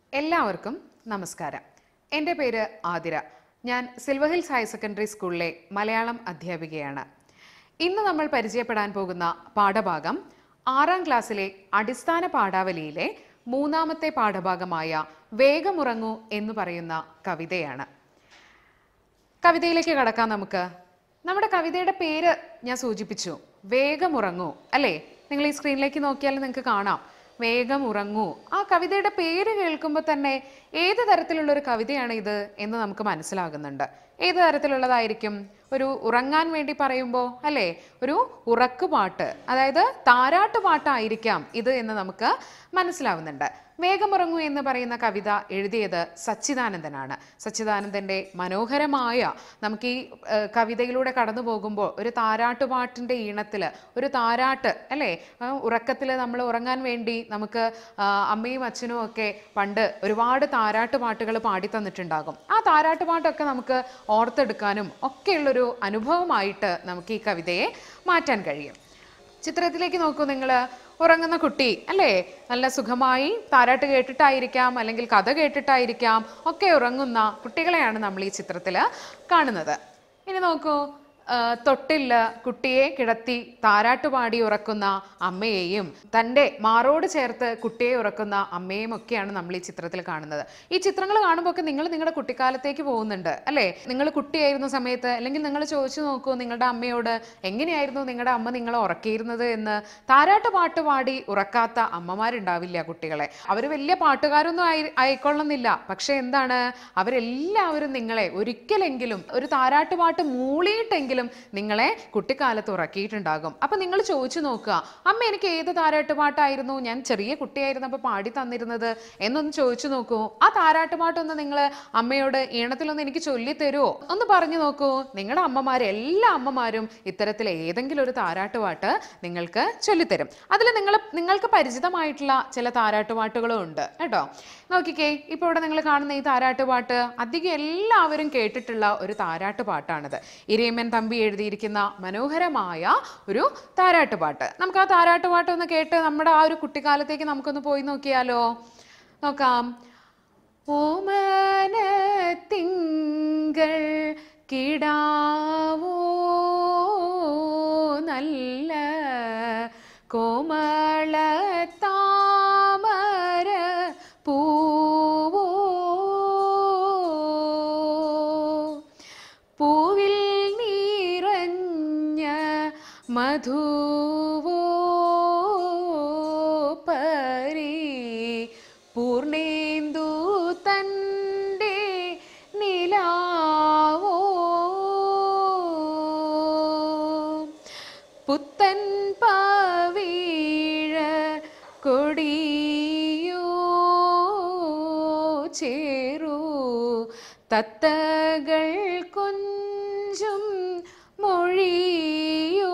എല്ലാവർക്കും നമസ്കാരം എൻ്റെ പേര് ആതിര ഞാൻ സിൽവർ ഹിൽസ് ഹയർ സെക്കൻഡറി സ്കൂളിലെ മലയാളം അധ്യാപികയാണ് ഇന്ന് നമ്മൾ പരിചയപ്പെടാൻ പോകുന്ന പാഠഭാഗം ആറാം ക്ലാസ്സിലെ അടിസ്ഥാന പാഠാവലിയിലെ മൂന്നാമത്തെ പാഠഭാഗമായ വേഗമുറങ്ങൂ എന്ന് പറയുന്ന കവിതയാണ് കവിതയിലേക്ക് കടക്കാം നമുക്ക് നമ്മുടെ കവിതയുടെ പേര് ഞാൻ സൂചിപ്പിച്ചു വേഗമുറങ്ങൂ അല്ലേ നിങ്ങൾ ഈ സ്ക്രീനിലേക്ക് നോക്കിയാൽ നിങ്ങൾക്ക് കാണാം വേഗം ഉറങ്ങൂ ആ കവിതയുടെ പേര് കേൾക്കുമ്പോൾ തന്നെ ഏത് തരത്തിലുള്ള ഒരു കവിതയാണ് ഇത് എന്ന് നമുക്ക് മനസ്സിലാകുന്നുണ്ട് ഏത് തരത്തിലുള്ളതായിരിക്കും ഒരു ഉറങ്ങാൻ വേണ്ടി പറയുമ്പോൾ അല്ലേ ഒരു ഉറക്കുപാട്ട് അതായത് താരാട്ട് പാട്ടായിരിക്കാം ഇത് എന്ന് നമുക്ക് മനസ്സിലാവുന്നുണ്ട് വേഗമുറങ്ങൂ എന്ന് പറയുന്ന കവിത എഴുതിയത് സച്ചിദാനന്ദനാണ് സച്ചിദാനന്ദൻ്റെ മനോഹരമായ നമുക്ക് ഈ ഏഹ്, കവിതയിലൂടെ കടന്നു പോകുമ്പോൾ ഒരു താരാട്ടുപാട്ടിൻ്റെ ഈണത്തിൽ ഒരു താരാട്ട് അല്ലേ ഉറക്കത്തിൽ നമ്മൾ ഉറങ്ങാൻ വേണ്ടി നമുക്ക് ആ, അമ്മയും അച്ഛനും ഒക്കെ പണ്ട് ഒരുപാട് താരാട്ട് പാട്ടുകൾ പാടി തന്നിട്ടുണ്ടാകും ആ താരാട്ട് പാട്ടൊക്കെ നമുക്ക് ഓർത്തെടുക്കാനും ഒക്കെയുള്ളൊരു അനുഭവമായിട്ട് നമുക്ക് ഈ കവിതയെ മാറ്റാൻ കഴിയും ചിത്രത്തിലേക്ക് നോക്കൂ നിങ്ങൾ ഉറങ്ങുന്ന കുട്ടി അല്ലേ നല്ല സുഖമായി താരാട്ട് കേട്ടിട്ടായിരിക്കാം അല്ലെങ്കിൽ കഥ കേട്ടിട്ടായിരിക്കാം ഒക്കെ ഉറങ്ങുന്ന കുട്ടികളെയാണ് നമ്മൾ ഈ ചിത്രത്തിൽ കാണുന്നത് ഇനി നോക്കൂ ആ, തൊട്ടില്ല കുട്ടിയെ കിടത്തി താരാട്ടുപാടി ഉറക്കുന്ന അമ്മയെയും തൻ്റെ മാറോട് ചേർത്ത് കുട്ടിയെ ഉറക്കുന്ന അമ്മയും ഒക്കെയാണ് നമ്മൾ ഈ ചിത്രത്തിൽ കാണുന്നത് ഈ ചിത്രങ്ങൾ കാണുമ്പോൾ ഒക്കെ നിങ്ങൾ നിങ്ങളുടെ കുട്ടിക്കാലത്തേക്ക് പോകുന്നുണ്ട് അല്ലേ നിങ്ങൾ കുട്ടിയായിരുന്ന സമയത്ത് അല്ലെങ്കിൽ നിങ്ങൾ ചോദിച്ചു നോക്കൂ നിങ്ങളുടെ അമ്മയോട് എങ്ങനെയായിരുന്നു നിങ്ങളുടെ അമ്മ നിങ്ങളെ ഉറക്കിയിരുന്നത് എന്ന് താരാട്ട് പാട്ട് പാടി ഉറക്കാത്ത അമ്മമാരുണ്ടാവില്ല കുട്ടികളെ അവർ വലിയ പാട്ടുകാരൊന്നും ആയി ആയിക്കൊള്ളുന്നില്ല പക്ഷെ എന്താണ് അവരെല്ലാവരും നിങ്ങളെ ഒരിക്കലെങ്കിലും ഒരു താരാട്ട് പാട്ട് മൂളിയിട്ടെങ്കിലും നിങ്ങളെ കുട്ടിക്കാലത്ത് ഉറക്കിയിട്ടുണ്ടാകും അപ്പൊ നിങ്ങൾ ചോദിച്ചു നോക്കുക അമ്മ എനിക്ക് ഏത് താരാട്ട് പാട്ടായിരുന്നു ഞാൻ ചെറിയ കുട്ടിയായിരുന്നപ്പോൾ പാടി തന്നിരുന്നത് എന്നൊന്ന് ചോദിച്ചു നോക്കൂ ആ താരാട്ട് പാട്ടൊന്ന് നിങ്ങൾ അമ്മയോട് ഈണത്തിലൊന്ന് എനിക്ക് ചൊല്ലി തരുമോ ഒന്ന് പറഞ്ഞു നോക്കൂ നിങ്ങളുടെ അമ്മമാർ എല്ലാ അമ്മമാരും ഇത്തരത്തിൽ ഏതെങ്കിലും ഒരു താരാട്ടുപാട്ട് നിങ്ങൾക്ക് ചൊല്ലിത്തരും അതിൽ നിങ്ങൾ നിങ്ങൾക്ക് പരിചിതമായിട്ടുള്ള ചില താരാട്ടുപാട്ടുകളും ഉണ്ട് കേട്ടോ നോക്കിക്കേ ഇപ്പോൾ ഇവിടെ നിങ്ങൾ കാണുന്ന ഈ താരാട്ടുപാട്ട് അധികം എല്ലാവരും കേട്ടിട്ടുള്ള ഒരു താരാട്ടുപാട്ടാണിത് ഇരയമ്മൻ തമ്പി എഴുതിയിരിക്കുന്ന മനോഹരമായ ഒരു താരാട്ടുപാട്ട് നമുക്ക് ആ താരാട്ടുപാട്ട് ഒന്ന് കേട്ട് നമ്മുടെ ആ ഒരു കുട്ടിക്കാലത്തേക്ക് നമുക്കൊന്ന് പോയി നോക്കിയാലോ നോക്കാം ഓമന തിങ്കൾ കിടാവോ നല്ല കോമള താമര പൂവോ പൂവിൽ നിറഞ്ഞ മധുവോ പരി പൂർണേന്ദു തൻ്റെ നിലാവോ പുത്തൻ പാവീഴ കൊടിയോ ചേരൂ തത്തകൾ കൊഞ്ചും മൊഴിയോ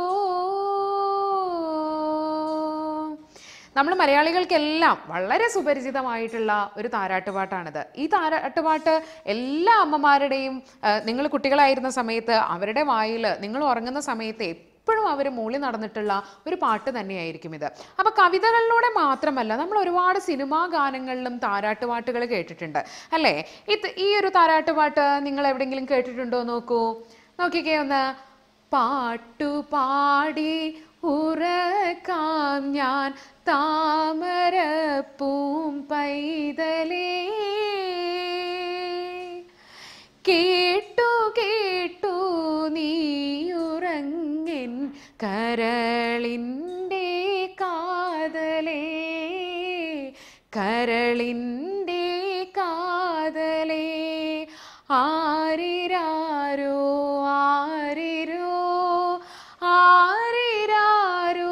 നമ്മൾ മലയാളികൾക്കെല്ലാം വളരെ സുപരിചിതമായിട്ടുള്ള ഒരു താരാട്ടുപാട്ടാണിത് ഈ താരാട്ടുപാട്ട് എല്ലാ അമ്മമാരുടെയും നിങ്ങൾ കുട്ടികളായിരുന്ന സമയത്ത് അവരുടെ വായിൽ നിങ്ങൾ ഉറങ്ങുന്ന സമയത്ത് എപ്പോഴും അവർ മൂളി നടന്നിട്ടുള്ള ഒരു പാട്ട് തന്നെയായിരിക്കും ഇത് അപ്പൊ കവിതകളിലൂടെ മാത്രമല്ല നമ്മൾ ഒരുപാട് സിനിമാ ഗാനങ്ങളിലും താരാട്ടുപാട്ടുകൾ കേട്ടിട്ടുണ്ട് അല്ലേ ഇത് ഈ ഒരു താരാട്ടുപാട്ട് നിങ്ങൾ എവിടെയെങ്കിലും കേട്ടിട്ടുണ്ടോ നോക്കൂ നോക്കിക്കേ ഒന്ന് പാട്ടുപാടി ഉറക്കാം ഞാൻ താമരപ്പൂം പൈതലേ കേട്ടു കേട്ടു നീയുറങ്ങിൻ കരളിൻ്റെ കാതലേ കരളിൻ്റെ കാതലേ ആരിരാരോ ആരിരോ ആരിരാരോ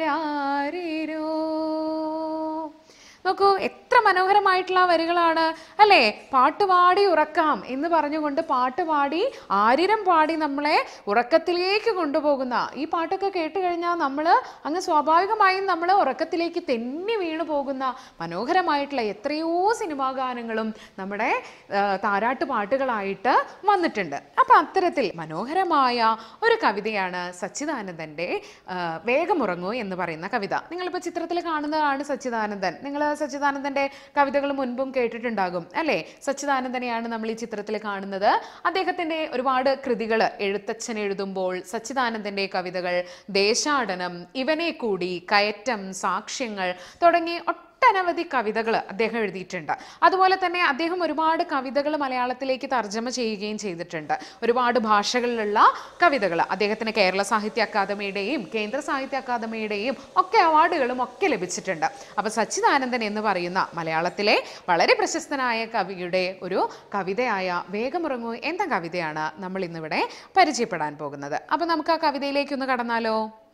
രാരിരോ നോക്കൂ എത്ര മനോഹരമായിട്ടുള്ള വരികളാണ് അല്ലേ പാട്ടുപാടി ഉറക്കാം എന്ന് പറഞ്ഞുകൊണ്ട് പാട്ടുപാടി ആരിരം പാടി നമ്മളെ ഉറക്കത്തിലേക്ക് കൊണ്ടുപോകുന്ന ഈ പാട്ടൊക്കെ കേട്ട് കഴിഞ്ഞാൽ നമ്മൾ അങ്ങ് സ്വാഭാവികമായും നമ്മൾ ഉറക്കത്തിലേക്ക് തെന്നി വീണു പോകുന്ന മനോഹരമായിട്ടുള്ള എത്രയോ സിനിമാ ഗാനങ്ങളും നമ്മുടെ ആ, താരാട്ട് പാട്ടുകളായിട്ട് വന്നിട്ടുണ്ട് അപ്പം അത്തരത്തിൽ മനോഹരമായ ഒരു കവിതയാണ് സച്ചിദാനന്ദൻ്റെ ആ, വേഗമുറങ്ങൂ എന്ന് പറയുന്ന കവിത നിങ്ങളിപ്പോൾ ചിത്രത്തിൽ കാണുന്നതാണ് സച്ചിദാനന്ദൻ നിങ്ങൾ സച്ചിദാനന്ദൻ്റെ കവിതകൾ മുൻപും കേട്ടിട്ടുണ്ടാകും അല്ലേ സച്ചിദാനന്ദനെയാണ് നമ്മൾ ഈ ചിത്രത്തിൽ കാണുന്നത് അദ്ദേഹത്തിൻ്റെ ഒരുപാട് കൃതികൾ എഴുത്തച്ഛൻ എഴുതുമ്പോൾ സച്ചിദാനന്ദൻ്റെ കവിതകൾ ദേശാടനം ഇവനെ കൂടി കയറ്റം സാക്ഷ്യങ്ങൾ തുടങ്ങി ഒട്ടനവധി കവിതകൾ അദ്ദേഹം എഴുതിയിട്ടുണ്ട് അതുപോലെ തന്നെ അദ്ദേഹം ഒരുപാട് കവിതകൾ മലയാളത്തിലേക്ക് തർജ്ജമ ചെയ്യുകയും ചെയ്തിട്ടുണ്ട് ഒരുപാട് ഭാഷകളിലുള്ള കവിതകൾ അദ്ദേഹത്തിന് കേരള സാഹിത്യ അക്കാദമിയുടെയും കേന്ദ്ര സാഹിത്യ അക്കാദമിയുടെയും ഒക്കെ അവാർഡുകളും ഒക്കെ ലഭിച്ചിട്ടുണ്ട് അപ്പോൾ സച്ചിദാനന്ദൻ എന്ന് പറയുന്ന മലയാളത്തിലെ വളരെ പ്രശസ്തനായ കവിയുടെ ഒരു കവിതയായ വേഗമുറങ്ങൂ എന്ന കവിതയാണ് നമ്മൾ ഇന്നിവിടെ പരിചയപ്പെടാൻ പോകുന്നത് അപ്പോൾ നമുക്ക് ആ കവിതയിലേക്കൊന്ന് കടന്നാലോ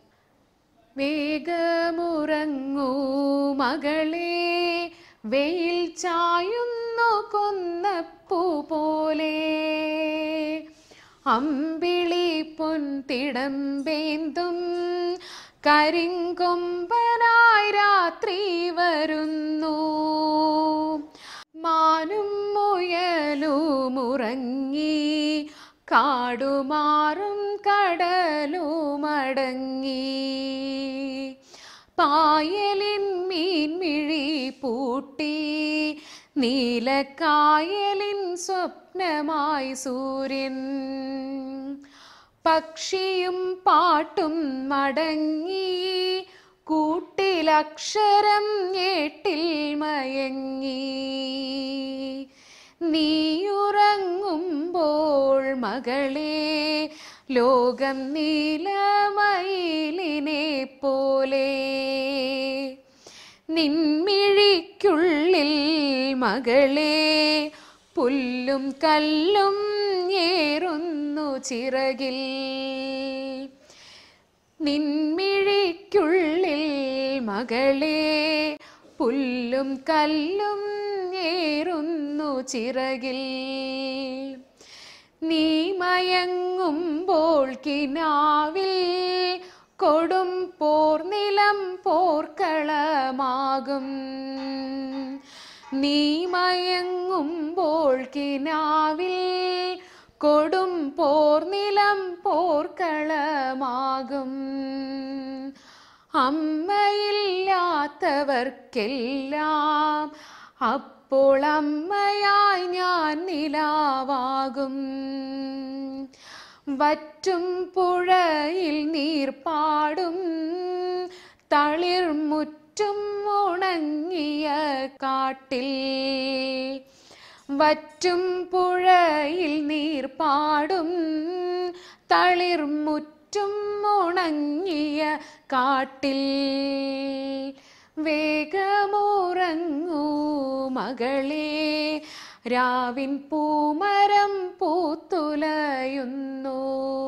വേഗമുറങ്ങൂ മകളെ വെയിൽ ചായുന്നു കൊന്നപ്പൂ പോലെ അമ്പിളി പൊൻതിടമ്പേന്തും കരിങ്കൊമ്പനായി രാത്രി വരുന്നു മാനും മുയലും ഉറങ്ങി കാടുമാറും കടലുമടങ്ങി പായലിൻ മീൻമിഴി പൂട്ടി നീലക്കായലിൻ സ്വപ്നമായി സൂര്യൻ പക്ഷിയും പാട്ടും മടങ്ങി കൂട്ടിലക്ഷരം ഏട്ടിൽ മയങ്ങി നീയുറങ്ങുമ്പോൾ മകളെ ലോകം നീലമയിലിനെ പോലെ നിൻമിഴിക്കുള്ളിൽ മകളെ പുല്ലും കല്ലും ഏറുന്നു ചിറകിൽ നിൻമിഴിക്കുള്ളിൽ മകളെ പുല്ലും കല്ലും ഏറുന്നു ചിറകിൽ നീ മയങ്ങുമ്പോൾ കിനാവിൽ കൊടും പോർനിലം പോർക്കളമാകും നീ മയങ്ങുമ്പോൾ കിനാവിൽ കൊടും പോർനിലം പോർക്കളമാകും അമ്മയില്ലാത്തവർക്കെല്ലാം അപ്പോൾ അമ്മയായി ഞാൻ നിലാവാകും വറ്റും പുഴയിൽ നീർപ്പാടും തളിർമുറ്റും ഉണങ്ങിയ കാട്ടിൽ വറ്റും പുഴയിൽ നീർപ്പാടും തളിർമുറ്റും ഉണങ്ങിയ കാട്ടിൽ വേഗമുറങ്ങൂ മകളെ രാവിൻ പൂമരം പൂത്തുലയുന്നു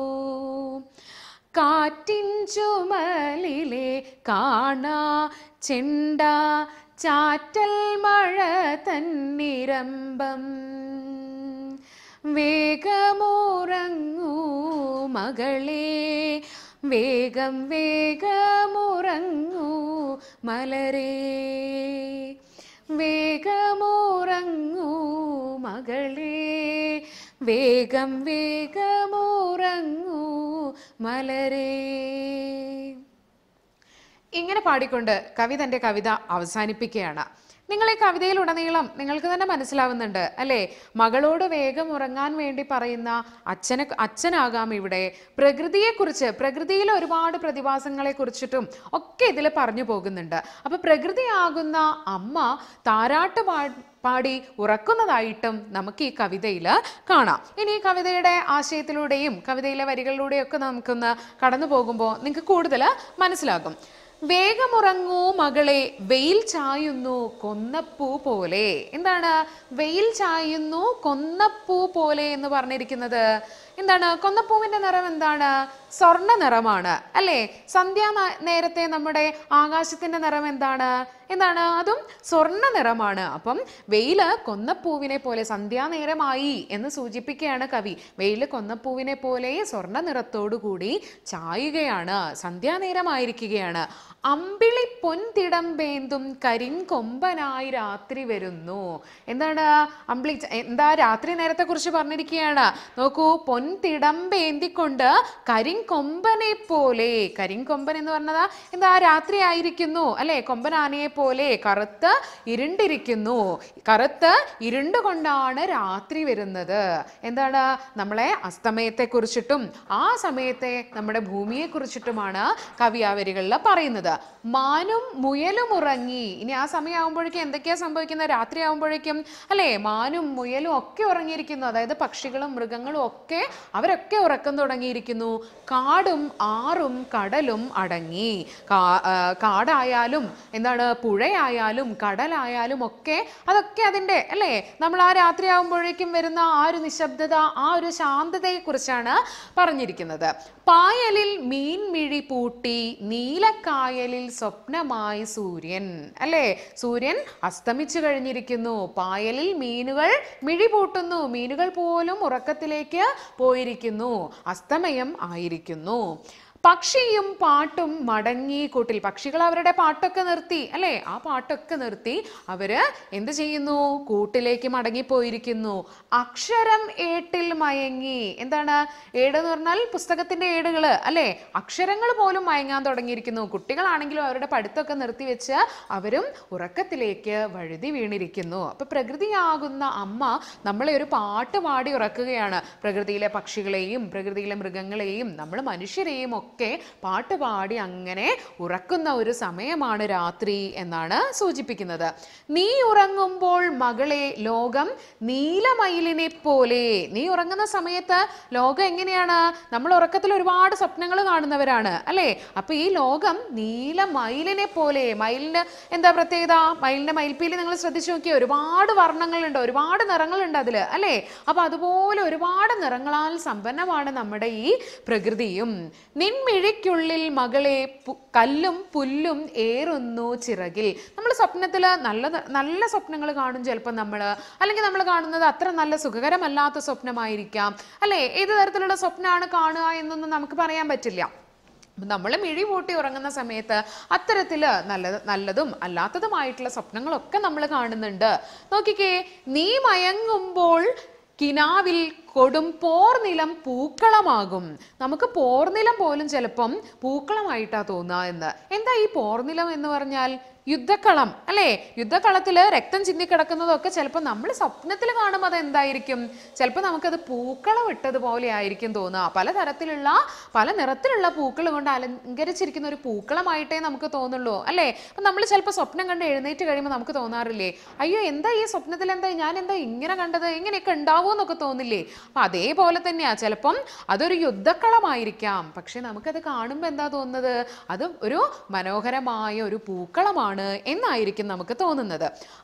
കാറ്റിൻ ചുമലിലെ കാണാ ചെണ്ട ചാറ്റൽ മഴ തന്നിരമ്പം വേഗമുറങ്ങൂ മകളെ വേഗം വേഗമുറങ്ങൂ മലരേ വേഗമുറങ്ങൂ മകളെ വേഗം വേഗമുറങ്ങൂ മലരേ ഇങ്ങനെ പാടിക്കൊണ്ട് കവി തൻ്റെ കവിത അവസാനിപ്പിക്കുകയാണ് നിങ്ങൾ ഈ കവിതയിലുടനീളം നിങ്ങൾക്ക് തന്നെ മനസ്സിലാവുന്നുണ്ട് അല്ലേ മകളോട് വേഗം ഉറങ്ങാൻ വേണ്ടി പറയുന്ന അച്ഛനെ അച്ഛനാകാം ഇവിടെ പ്രകൃതിയെക്കുറിച്ച് പ്രകൃതിയിലെ ഒരുപാട് പ്രതിഭാസങ്ങളെ കുറിച്ചിട്ടും ഒക്കെ ഇതിൽ പറഞ്ഞു പോകുന്നുണ്ട് അപ്പൊ പ്രകൃതിയാകുന്ന അമ്മ താരാട്ട് പാ പാടി ഉറക്കുന്നതായിട്ടും നമുക്ക് ഈ കവിതയിൽ കാണാം ഇനി ഈ കവിതയുടെ ആശയത്തിലൂടെയും കവിതയിലെ വരികളിലൂടെയും ഒക്കെ നമുക്കൊന്ന് കടന്നു പോകുമ്പോൾ നിങ്ങൾക്ക് കൂടുതൽ മനസ്സിലാകും വേഗമുറങ്ങൂ മകളെ വെയിൽ ചായുന്നു കൊന്നപ്പൂ പോലെ എന്താണ് വെയിൽ ചായുന്നു കൊന്നപ്പൂ പോലെ എന്ന് പറഞ്ഞിരിക്കുന്നത് എന്താണ് കൊന്നപ്പൂവിന്റെ നിറം എന്താണ് സ്വർണ്ണ നിറമാണ് അല്ലേ സന്ധ്യാ ന- നേരത്തെ നമ്മുടെ ആകാശത്തിന്റെ നിറം എന്താണ് എന്താണ് അതും സ്വർണ്ണ നിറമാണ് അപ്പം വെയില് കൊന്നപ്പൂവിനെ പോലെ സന്ധ്യാനേരമായി എന്ന് സൂചിപ്പിക്കുകയാണ് കവി വെയില് കൊന്നപ്പൂവിനെ പോലെ സ്വർണ്ണ നിറത്തോടു കൂടി ചായുകയാണ് സന്ധ്യാനേരമായിരിക്കുകയാണ് അമ്പിളി പൊൻതിടമ്പേന്തും കരിങ്കൊമ്പനായി രാത്രി വരുന്നു എന്താണ് അമ്പിളി ച- എന്താ രാത്രി നേരത്തെ കുറിച്ച് പറഞ്ഞിരിക്കുകയാണ് നോക്കൂ പൊൻതിടമ്പേന്തിക്കൊണ്ട് കരിങ്കൊമ്പനെ പോലെ കരിങ്കൊമ്പൻ എന്ന് പറഞ്ഞത് എന്താ രാത്രി ആയിരിക്കുന്നു അല്ലെ കൊമ്പൻ ആനയെ പോലെ കറുത്ത് ഇരുണ്ടിരിക്കുന്നു കറുത്ത് ഇരുണ്ടുകൊണ്ടാണ് രാത്രി വരുന്നത് എന്താണ് നമ്മളെ അസ്തമയത്തെ കുറിച്ചിട്ടും ആ സമയത്തെ നമ്മുടെ ഭൂമിയെ കുറിച്ചിട്ടുമാണ് കവി ആ വരികളിൽ പറയുന്നത് മാനും മുയലും ഉറങ്ങി ഇനി ആ സമയമാകുമ്പോഴേക്കും എന്തൊക്കെയാ സംഭവിക്കുന്നത് രാത്രി ആകുമ്പോഴേക്കും അല്ലേ മാനും മുയലും ഒക്കെ ഉറങ്ങിയിരിക്കുന്നു അതായത് പക്ഷികളും മൃഗങ്ങളും ഒക്കെ അവരൊക്കെ ഉറക്കം തുടങ്ങിയിരിക്കുന്നു കാടും ആറും കടലും അടങ്ങി കാ- ആ, കാടായാലും എന്താണ് പുഴയായാലും കടലായാലും ഒക്കെ അതൊക്കെ അതിൻ്റെ അല്ലേ നമ്മൾ ആ രാത്രി ആകുമ്പോഴേക്കും വരുന്ന ആ ഒരു നിശബ്ദത ആ ഒരു ശാന്തതയെ കുറിച്ചാണ് പറഞ്ഞിരിക്കുന്നത് പായലിൽ മീൻമിഴി പൂട്ടി നീലക്കായലിൽ സ്വപ്നമായി സൂര്യൻ അല്ലേ സൂര്യൻ അസ്തമിച്ചു കഴിഞ്ഞിരിക്കുന്നു പായലിൽ മീനുകൾ മിഴി പൂട്ടുന്നു മീനുകൾ പോലും ഉറക്കത്തിലേക്ക് പോയിരിക്കുന്നു അസ്തമയം ആയിരിക്കുന്നു പക്ഷിയും പാട്ടും മടങ്ങി കൂട്ടിൽ പക്ഷികൾ അവരുടെ പാട്ടൊക്കെ നിർത്തി അല്ലേ ആ പാട്ടൊക്കെ നിർത്തി അവര് എന്ത് ചെയ്യുന്നു കൂട്ടിലേക്ക് മടങ്ങിപ്പോയിരിക്കുന്നു അക്ഷരം ഏട്ടിൽ മയങ്ങി എന്താണ് ഏട് എന്ന് പറഞ്ഞാൽ പുസ്തകത്തിന്റെ ഏടുകള് അല്ലേ അക്ഷരങ്ങൾ പോലും മയങ്ങാൻ തുടങ്ങിയിരിക്കുന്നു കുട്ടികളാണെങ്കിലും അവരുടെ പഠിത്തമൊക്കെ നിർത്തിവെച്ച് അവരും ഉറക്കത്തിലേക്ക് വഴുതി വീണിരിക്കുന്നു അപ്പൊ പ്രകൃതിയാകുന്ന അമ്മ നമ്മളെ ഒരു പാട്ട് പാടി ഉറക്കുകയാണ് പ്രകൃതിയിലെ പക്ഷികളെയും പ്രകൃതിയിലെ മൃഗങ്ങളെയും നമ്മൾ മനുഷ്യരെയും ഒക്കെ പാട്ട് പാടി അങ്ങനെ ഉറക്കുന്ന ഒരു സമയമാണ് രാത്രി എന്നാണ് സൂചിപ്പിക്കുന്നത് നീ ഉറങ്ങുമ്പോൾ മകളെ ലോകം നീലമയിലിനെ പോലെ നീ ഉറങ്ങുന്ന സമയത്ത് ലോകം എങ്ങനെയാണ് നമ്മൾ ഉറക്കത്തിൽ ഒരുപാട് സ്വപ്നങ്ങൾ കാണുന്നവരാണ് അല്ലേ അപ്പൊ ഈ ലോകം നീലമയിലിനെ പോലെ മയിലിന് എന്താ പ്രത്യേകത മയിലിന്റെ മയിൽപ്പീലി നിങ്ങൾ ശ്രദ്ധിച്ചു നോക്കിയേ ഒരുപാട് വർണ്ണങ്ങളുണ്ട് ഒരുപാട് നിറങ്ങളുണ്ട് അതില് അല്ലേ അപ്പൊ അതുപോലെ ഒരുപാട് നിറങ്ങളാൽ സമ്പന്നമാണ് നമ്മുടെ ഈ പ്രകൃതിയും നിൻമിഴിക്കുള്ളിൽ മകളെ പു- കല്ലും പുല്ലും ഏറുന്നു ചിറകിൽ നമ്മൾ സ്വപ്നത്തിൽ നല്ല നല്ല സ്വപ്നങ്ങൾ കാണും ചിലപ്പോൾ നമ്മൾ അല്ലെങ്കിൽ നമ്മൾ കാണുന്നത് അത്ര നല്ല സുഖകരമല്ലാത്ത സ്വപ്നമായിരിക്കാം അല്ലേ ഏത് തരത്തിലുള്ള സ്വപ്നമാണ് കാണുക എന്നൊന്നും നമുക്ക് പറയാൻ പറ്റില്ല നമ്മൾ മിഴി പൂട്ടി ഉറങ്ങുന്ന സമയത്ത് അത്തരത്തിൽ നല്ല നല്ലതും അല്ലാത്തതുമായിട്ടുള്ള സ്വപ്നങ്ങളൊക്കെ നമ്മൾ കാണുന്നുണ്ട് നോക്കിക്കേ നീ മയങ്ങുമ്പോൾ കിനാവിൽ കൊടും പോർനിലം പൂക്കളമാകും നമുക്ക് പോർനിലം പോലും ചിലപ്പം പൂക്കളമായിട്ടാ തോന്നുക എന്ന് എന്താ ഈ പോർനിലം എന്ന് പറഞ്ഞാൽ യുദ്ധക്കളം അല്ലേ യുദ്ധക്കളത്തിൽ രക്തം ചിന്തിക്കിടക്കുന്നതൊക്കെ ചിലപ്പോൾ നമ്മൾ സ്വപ്നത്തിൽ കാണുമ്പോൾ അത് എന്തായിരിക്കും ചിലപ്പോൾ നമുക്കത് പൂക്കളം ഇട്ടതുപോലെ ആയിരിക്കും തോന്നുക പലതരത്തിലുള്ള പല നിറത്തിലുള്ള പൂക്കൾ കൊണ്ട് അലങ്കരിച്ചിരിക്കുന്ന ഒരു പൂക്കളമായിട്ടേ നമുക്ക് തോന്നുള്ളൂ അല്ലേ അപ്പം നമ്മൾ ചിലപ്പോൾ സ്വപ്നം കണ്ട് എഴുന്നേറ്റ് കഴിയുമ്പോൾ നമുക്ക് തോന്നാറില്ലേ അയ്യോ എന്താ ഈ സ്വപ്നത്തിൽ എന്താ ഞാൻ എന്താ ഇങ്ങനെ കണ്ടത് ഇങ്ങനെയൊക്കെ ഉണ്ടാവുമോ എന്നൊക്കെ തോന്നില്ലേ അപ്പം അതേപോലെ തന്നെയാ ചിലപ്പം അതൊരു യുദ്ധക്കളമായിരിക്കാം പക്ഷെ നമുക്കത് കാണുമ്പോൾ എന്താ തോന്നുന്നത് അത് ഒരു മനോഹരമായ ഒരു പൂക്കളമാണ് എന്നായിരിക്കും നമുക്ക് തോന്നുന്നത്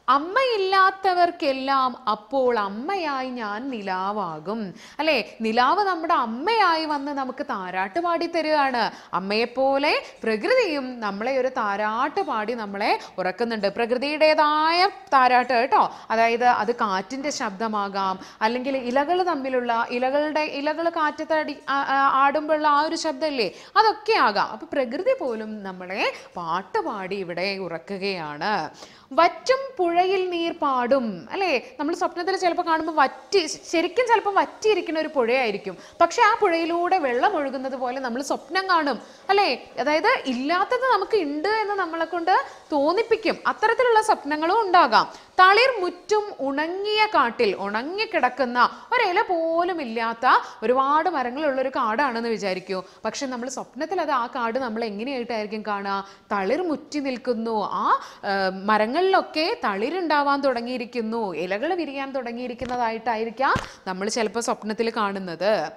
അമ്മയില്ലാത്തവർക്കെല്ലാം അപ്പോൾ അമ്മയായി ഞാൻ നിലാവാകും അല്ലേ നിലാവ് നമ്മുടെ അമ്മയായി വന്ന് നമുക്ക് താരാട്ട് പാടി തരികയാണ് അമ്മയെപ്പോലെ പ്രകൃതിയും നമ്മളെ ഒരു താരാട്ട് പാടി നമ്മളെ ഉറക്കുന്നുണ്ട് പ്രകൃതിയുടേതായ താരാട്ട് കേട്ടോ അതായത് അത് കാറ്റിന്റെ ശബ്ദമാകാം അല്ലെങ്കിൽ ഇലകൾ തമ്മിലുള്ള ഇലകളുടെ ഇലകൾ കാറ്റത്തടി ആ- ആ- ആടുമ്പോഴുള്ള ആ ഒരു ശബ്ദമില്ലേ അതൊക്കെ ആകാം അപ്പൊ പ്രകൃതി പോലും നമ്മളെ പാട്ട് പാടി ഇവിടെ ഉറക്കുകയാണ് വറ്റും പുഴയിൽ നീർ പാടും അല്ലേ നമ്മൾ സ്വപ്നത്തിൽ ചിലപ്പോൾ കാണുമ്പോൾ വറ്റി ശരിക്കും ചിലപ്പോൾ വറ്റിയിരിക്കുന്ന ഒരു പുഴയായിരിക്കും പക്ഷെ ആ പുഴയിലൂടെ വെള്ളം ഒഴുകുന്നത് പോലെ നമ്മൾ സ്വപ്നം കാണും അല്ലേ അതായത് ഇല്ലാത്തത് നമുക്ക് ഉണ്ട് എന്ന് നമ്മളെ കൊണ്ട് തോന്നിപ്പിക്കും അത്തരത്തിലുള്ള സ്വപ്നങ്ങളും ഉണ്ടാകാം തളിർ മുറ്റും ഉണങ്ങിയ കാട്ടിൽ ഉണങ്ങിക്കിടക്കുന്ന ഒരില പോലും ഇല്ലാത്ത ഒരുപാട് മരങ്ങളുള്ള ഒരു കാടാണെന്ന് വിചാരിക്കൂ പക്ഷെ നമ്മൾ സ്വപ്നത്തിൽ അത് ആ കാട് നമ്മൾ എങ്ങനെയായിട്ടായിരിക്കും കാണുക തളിർ മുറ്റി നിൽക്കുന്നു ആ ആ, മരങ്ങളിലൊക്കെ തളിരുണ്ടാവാൻ തുടങ്ങിയിരിക്കുന്നു ഇലകൾ വിരിയാൻ തുടങ്ങിയിരിക്കുന്നതായിട്ടായിരിക്കാം നമ്മൾ ചിലപ്പോൾ സ്വപ്നത്തിൽ കാണുന്നത്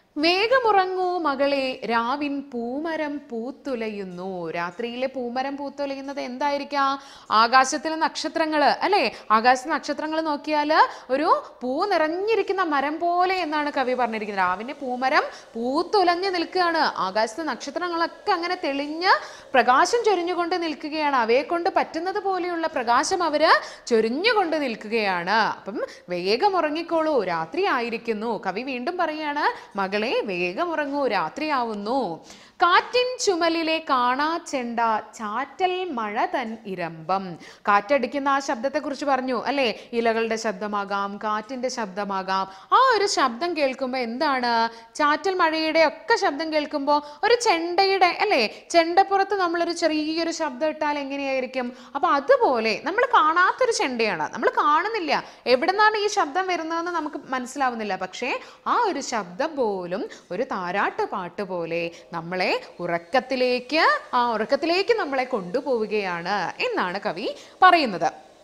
വേഗമുറങ്ങൂ മകളെ രാവിൻ പൂമരം പൂത്തുലയുന്നു രാത്രിയിലെ പൂമരം പൂത്തുലയുന്നത് എന്തായിരിക്കാം ആകാശത്തിലെ നക്ഷത്രങ്ങൾ അല്ലേ ആകാശ നക്ഷത്രങ്ങൾ നോക്കിയാൽ ഒരു പൂ നിറഞ്ഞിരിക്കുന്ന മരം പോലെ എന്നാണ് കവി പറഞ്ഞിരിക്കുന്നത് രാവിലെ പൂമരം പൂത്തുലഞ്ഞു നിൽക്കുകയാണ് ആകാശത്തെ നക്ഷത്രങ്ങളൊക്കെ അങ്ങനെ തെളിഞ്ഞ് പ്രകാശം ചൊരിഞ്ഞുകൊണ്ട് നിൽക്കുകയാണ് അവയെ കൊണ്ട് പറ്റുന്നത് പോലെയുള്ള പ്രകാശം അവര് ചൊരിഞ്ഞുകൊണ്ട് നിൽക്കുകയാണ് അപ്പം വേഗം ഉറങ്ങിക്കോളൂ രാത്രി ആയിരിക്കുന്നു കവി വീണ്ടും പറയാണ് മകളെ വേഗം ഉറങ്ങൂ രാത്രിയാവുന്നു കാറ്റിൻ ചുമലിലെ കാണാ ചെണ്ട ചാറ്റൽ മഴ തൻ ഇരമ്പം കാറ്റടിക്കുന്ന ആ ശബ്ദത്തെക്കുറിച്ച് പറഞ്ഞു അല്ലേ ഇലകളുടെ ശബ്ദമാകാം കാറ്റിന്റെ ശബ്ദമാകാം ആ ഒരു ശബ്ദം കേൾക്കുമ്പോൾ എന്താണ് ചാറ്റൽ മഴയുടെ ഒക്കെ ശബ്ദം കേൾക്കുമ്പോൾ ഒരു ചെണ്ടയുടെ അല്ലേ ചെണ്ടപ്പുറത്ത് നമ്മളൊരു ചെറിയൊരു ശബ്ദം ഇട്ടാൽ എങ്ങനെയായിരിക്കും അപ്പൊ അതുപോലെ നമ്മൾ കാണാത്തൊരു ചെണ്ടയാണ് നമ്മൾ കാണുന്നില്ല എവിടെ നിന്നാണ് ഈ ശബ്ദം വരുന്നതെന്ന് നമുക്ക് മനസ്സിലാവുന്നില്ല പക്ഷേ ആ ഒരു ശബ്ദം പോലും ഒരു താരാട്ട് പാട്ട് പോലെ നമ്മളെ ഉറക്കത്തിലേക്ക് ആ ഉറക്കത്തിലേക്ക് നമ്മളെ കൊണ്ടുപോവുകയാണ് എന്നാണ് കവി പറയുന്നത്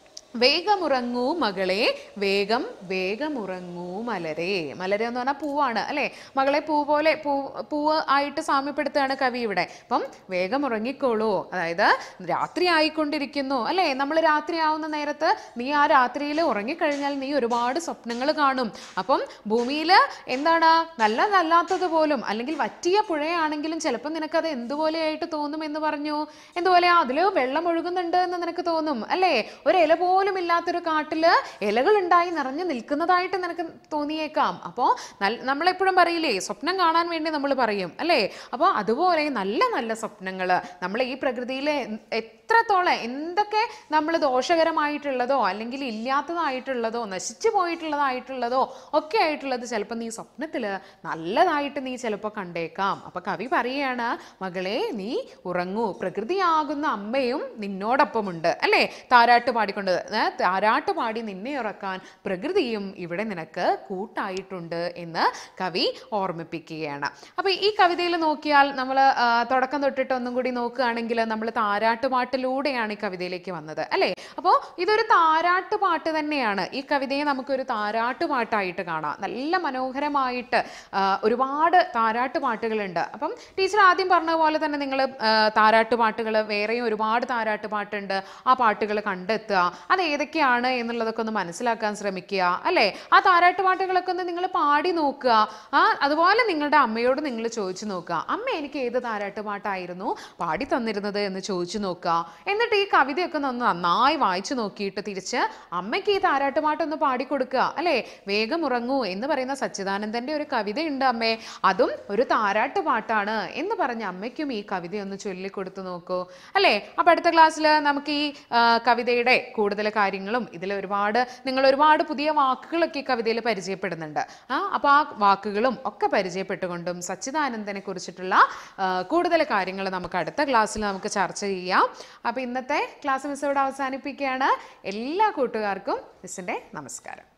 വേഗമുറങ്ങൂ മകളെ വേഗം വേഗമുറങ്ങൂ മലരെ മലരെ എന്ന് പറഞ്ഞാൽ പൂവാണ് അല്ലേ മകളെ പൂ പോലെ പൂ പൂവ് ആയിട്ട് സാമ്യപ്പെടുത്തുകയാണ് കവി ഇവിടെ അപ്പം വേഗം ഉറങ്ങിക്കോളൂ അതായത് രാത്രി ആയിക്കൊണ്ടിരിക്കുന്നു അല്ലേ നമ്മൾ രാത്രി ആവുന്ന നേരത്ത് നീ ആ രാത്രിയിൽ ഉറങ്ങിക്കഴിഞ്ഞാൽ നീ ഒരുപാട് സ്വപ്നങ്ങൾ കാണും അപ്പം ഭൂമിയിൽ എന്താണ് നല്ലതല്ലാത്തത് പോലും അല്ലെങ്കിൽ വറ്റിയ പുഴയാണെങ്കിലും ചിലപ്പോൾ നിനക്കത് എന്തുപോലെയായിട്ട് തോന്നും എന്ന് പറഞ്ഞു എന്തുപോലെയാ അതിൽ വെള്ളം ഒഴുകുന്നുണ്ട് എന്ന് നിനക്ക് തോന്നും അല്ലേ ഒരു ഇല പോലും ഇല്ലാത്തൊരു കാട്ടില് ഇലകൾ ഉണ്ടായി നിറഞ്ഞു നിൽക്കുന്നതായിട്ട് നിനക്ക് തോന്നിയേക്കാം അപ്പോൾ നമ്മളെപ്പോഴും പറയില്ലേ സ്വപ്നം കാണാൻ വേണ്ടി നമ്മൾ പറയും അല്ലേ അപ്പോൾ അതുപോലെ നല്ല നല്ല സ്വപ്നങ്ങൾ നമ്മൾ ഈ പ്രകൃതിയിൽ എത്രത്തോളം എന്തൊക്കെ നമ്മൾ ദോഷകരമായിട്ടുള്ളതോ അല്ലെങ്കിൽ ഇല്ലാത്തതായിട്ടുള്ളതോ നശിച്ചു പോയിട്ടുള്ളതായിട്ടുള്ളതോ ഒക്കെ ആയിട്ടുള്ളത് ചിലപ്പോൾ നീ സ്വപ്നത്തിൽ നല്ലതായിട്ട് നീ ചിലപ്പോൾ കണ്ടേക്കാം അപ്പൊ കവി പറയാണ് മകളെ നീ ഉറങ്ങൂ പ്രകൃതിയാകുന്ന അമ്മയും നിന്നോടൊപ്പമുണ്ട് അല്ലേ താരാട്ട് പാടിക്കൊണ്ട് ഏ, താരാട്ട് പാടി നിന്നെ ഉറക്കാൻ പ്രകൃതിയും ഇവിടെ നിനക്ക് കൂട്ടായിട്ടുണ്ട് എന്ന് കവി ഓർമ്മിപ്പിക്കുകയാണ് അപ്പൊ ഈ കവിതയിൽ നോക്കിയാൽ നമ്മൾ തുടക്കം തൊട്ടിട്ട് ഒന്നും കൂടി നോക്കുകയാണെങ്കിൽ നമ്മൾ താരാട്ട് പാട്ടിലൂടെയാണ് ഈ കവിതയിലേക്ക് വന്നത് അല്ലേ അപ്പോൾ ഇതൊരു താരാട്ട് പാട്ട് തന്നെയാണ് ഈ കവിതയെ നമുക്കൊരു താരാട്ട് പാട്ടായിട്ട് കാണാം നല്ല മനോഹരമായിട്ട് ആ, ഒരുപാട് താരാട്ട് പാട്ടുകളുണ്ട് അപ്പം ടീച്ചർ ആദ്യം പറഞ്ഞ പോലെ തന്നെ നിങ്ങൾ താരാട്ട് പാട്ടുകൾ വേറെയും ഒരുപാട് താരാട്ട് പാട്ടുണ്ട് ആ പാട്ടുകൾ കണ്ടെത്തുക അത് ഏതൊക്കെയാണ് എന്നുള്ളതൊക്കെ ഒന്ന് മനസ്സിലാക്കാൻ ശ്രമിക്കുക അല്ലേ ആ താരാട്ട് പാട്ടുകളൊക്കെ ഒന്ന് നിങ്ങൾ പാടി നോക്കുക ആ അതുപോലെ നിങ്ങളുടെ അമ്മയോട് നിങ്ങൾ ചോദിച്ചു നോക്കുക അമ്മ എനിക്ക് ഏത് താരാട്ട് പാട്ടായിരുന്നു പാടി തന്നിരുന്നത് എന്ന് ചോദിച്ചു നോക്കുക എന്നിട്ട് ഈ കവിതയൊക്കെ ഒന്ന് നന്നായി വായിച്ചു നോക്കിയിട്ട് തിരിച്ച് അമ്മയ്ക്ക് ഈ താരാട്ട് പാട്ടൊന്ന് പാടിക്കൊടുക്കുക അല്ലേ വേഗം ഉറങ്ങൂ എന്ന് പറയുന്ന സച്ചിദാനന്ദന്റെ ഒരു കവിതയുണ്ട് അമ്മേ അതും ഒരു താരാട്ട് പാട്ടാണ് എന്ന് പറഞ്ഞ അമ്മയ്ക്കും ഈ കവിതയൊന്ന് ചൊല്ലിക്കൊടുത്തു നോക്കൂ അല്ലേ അപ്പൊ അടുത്ത ക്ലാസ്സിൽ നമുക്ക് ഈ ആ, കവിതയുടെ കൂടുതൽ കാര്യങ്ങളും ഇതിൽ ഒരുപാട് നിങ്ങൾ ഒരുപാട് പുതിയ വാക്കുകളൊക്കെ ഈ കവിതയിൽ പരിചയപ്പെടുന്നുണ്ട് ആ അപ്പോൾ ആ വാക്കുകളും ഒക്കെ പരിചയപ്പെട്ടുകൊണ്ടും സച്ചിദാനന്ദനെ കുറിച്ചിട്ടുള്ള ആ, കൂടുതൽ കാര്യങ്ങൾ നമുക്ക് അടുത്ത ക്ലാസ്സിൽ നമുക്ക് ചർച്ച ചെയ്യാം അപ്പോൾ ഇന്നത്തെ ക്ലാസ് മിസ് ഇവിടെ അവസാനിപ്പിക്കുകയാണ് എല്ലാ കൂട്ടുകാർക്കും മിസ്സിൻ്റെ നമസ്കാരം